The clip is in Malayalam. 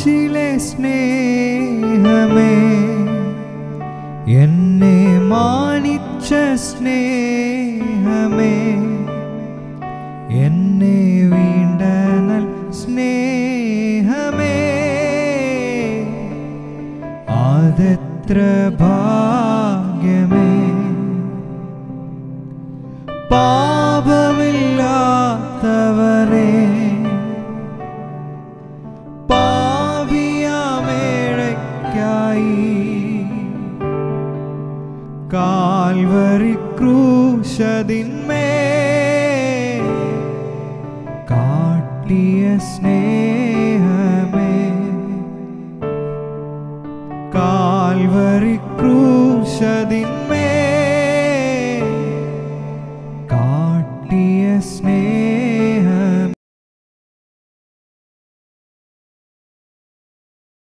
ക്രൂശിലെ സ്നേഹമേ എന്നെ മാനിച്ച സ്നേഹമേ എന്നെ വീണ്ടനൽ സ്നേഹമേ ആദത്ര ഭാഗ്യമേ പാപമില്ലാത്തവനെ പാപിയാമേഴയ്ക്കായി കാൽവരി ക്രൂശതിന്മേ കാട്ടിയ സ്നേഹമേ കാൽവരി ക്രൂ